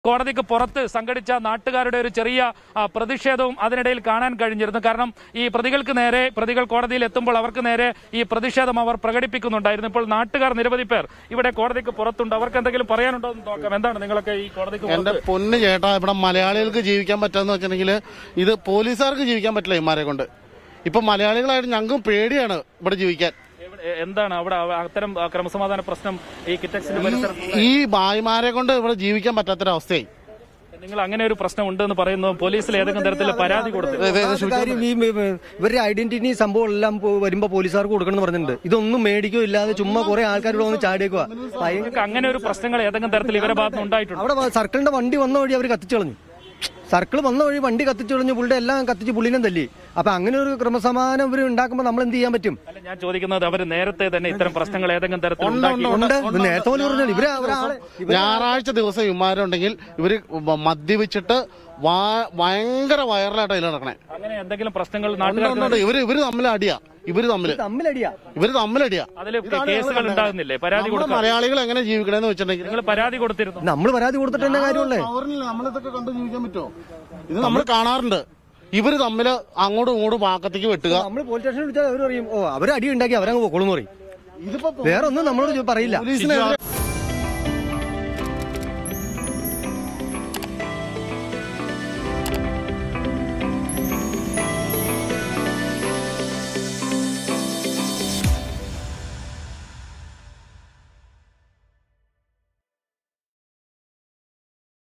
കോടതിക്ക് പുറത്ത് സംഘടിച്ച നാട്ടുകാരുടെ ഒരു ചെറിയ ആ, പ്രതിഷേധവും അതിനിടയിൽ കാണാൻ കഴിഞ്ഞിരുന്നു കാരണം ഈ പ്രതികൾക്ക് നേരെ പ്രതികൾ കോടതിയിൽ എത്തുമ്പോൾ അവർക്ക് നേരെ ഈ പ്രതിഷേധം അവർ പ്രകടിപ്പിക്കുന്നുണ്ടായിരുന്നു ഇപ്പോൾ നാട്ടുകാർ നിരവധി പേർ ഇവിടെ കോടതിക്ക് പുറത്തുണ്ട് അവർക്ക് എന്തെങ്കിലും പറയാനുണ്ടോ എന്ന് നോക്കാം എന്താണ് നിങ്ങളൊക്കെ ഈ കോടതിക്ക് എന്റെ പുറത്ത് പൊന്ന് ചേട്ടാ ഇവിടെ മലയാളികൾക്ക് ജീവിക്കാൻ പറ്റാന്ന് വെച്ചിട്ടുണ്ടെങ്കിൽ ഇത് പോലീസുകാർക്ക് ജീവിക്കാൻ പറ്റില്ല ഇമാരെ കൊണ്ട് ഇപ്പൊ മലയാളികളായിട്ട് ഞങ്ങൾക്കും പേടിയാണ് ഇവിടെ ജീവിക്കാൻ എവിടെ- എന്താണ് അവിടെ അവ- അത്തരം ആ, ക്രമസമാധാന പ്രശ്നം ഈ കിറ്റക്സിന്റെ പരിസരത്ത് ഈ ഭായിമാരെ കൊണ്ട് ഇവിടെ ജീവിക്കാൻ പറ്റാത്തൊരവസ്ഥയായി നിങ്ങൾ അങ്ങനെ ഒരു പ്രശ്നം ഉണ്ടെന്ന് പറയുന്നു പോലീസിൽ ഏതെങ്കിലും തരത്തിൽ പരാതി കൊടുത്തു ഒന്നാമത്തെ കാര്യം ഈ ഈ- ഇവരുടെ ഐഡന്റിറ്റി സംഭവം എല്ലാം പോ- വരുമ്പോ പോലീസുകാർക്ക് കൊടുക്കണം എന്ന് പറഞ്ഞിട്ടുണ്ട് ഇതൊന്നും മേടിക്കോ ഇല്ലാതെ ചുമ്മാ കുറെ ആൾക്കാർ ഇവിടെ വന്ന് ചാടിയേക്കുക നിങ്ങൾക്ക് അങ്ങനെ ഒരു പ്രശ്നങ്ങൾ ഏതെങ്കിലും തരത്തിൽ ഇവരുടെ ഭാഗത്ത് നിന്ന് ഉണ്ടായിട്ടുണ്ട് അവിടെ വ- സർക്കിളിന്റെ വണ്ടി വന്ന വഴി അവർ കത്തിച്ചു കളഞ്ഞു സർക്കിൾ വന്ന വഴി വണ്ടി കത്തിച്ചു കളഞ്ഞു പുള്ളിയുടെ എല്ലാം കത്തിച്ച് പുള്ളിനും തല്ലി അപ്പൊ അങ്ങനെ ഒരു ക്രമസമാധാനം ഇവർ ഉണ്ടാക്കുമ്പോൾ നമ്മൾ എന്ത് ചെയ്യാൻ പറ്റും അല്ല ഞാൻ ചോദിക്കുന്നത് അവർ നേരത്തെ തന്നെ ഇത്തരം പ്രശ്നങ്ങൾ ഏതെങ്കിലും തരത്തിൽ ഉണ്ട്, ഉണ്ടാക്കി ഉണ്ട്, ഉണ്ട് ഇത് നേരത്തെ പോലെ പറഞ്ഞാൽ ഇവര് ഒരാളെ ഞായറാഴ്ച ദിവസം ഇമാരുണ്ടെങ്കിൽ ഇവര് മദ്യപിച്ചിട്ട് വാ- ഭയങ്കര വൈറലായിട്ട് അതിൽ നടക്കണേ അങ്ങനെ എന്തെങ്കിലും പ്രശ്നങ്ങൾ ഉണ്ട്, നാട്ടുകാർക്ക് ഉണ്ട്, ഉണ്ട്. ഇവര് ഇവര് തമ്മിൽ അടിയാ ഇവര് തമ്മില് തമ്മിലടിയാ ഇവര് തമ്മിലടിയാ അതിൽ കേസുകൾ ഉണ്ടാകുന്നില്ലേ പരാതി നമ്മുടെ കൊടുക്കാൻ മലയാളികൾ എങ്ങനെ ജീവിക്കണേന്ന് വെച്ചിട്ടുണ്ടെങ്കിൽ നിങ്ങൾ പരാതി കൊടുത്തിരുന്നു നമ്മൾ പരാതി കൊടുത്തിട്ട് തന്നെ കാര്യമുള്ളേ പവറിൽ നമ്മളിതൊക്കെ കണ്ടു ജീവിക്കാൻ പറ്റുമോ ഇത് നമ്മൾ കാണാറുണ്ട് ഇവര് തമ്മില് അങ്ങോട്ടും ഇങ്ങോട്ടും പാക്കത്തേക്ക് വെട്ടുക നമ്മൾ പോലീസ് സ്റ്റേഷനിൽ വിളിച്ചാൽ അവർ പറയും ഓ അവർ അടി ഉണ്ടാക്കി അവരങ്ങ് പോക്കോളൂ എന്ന് പറയും ഇതിപ്പോ വേറെ ഒന്നും നമ്മളോട് പറയില്ല പോലീസിനെതിരെ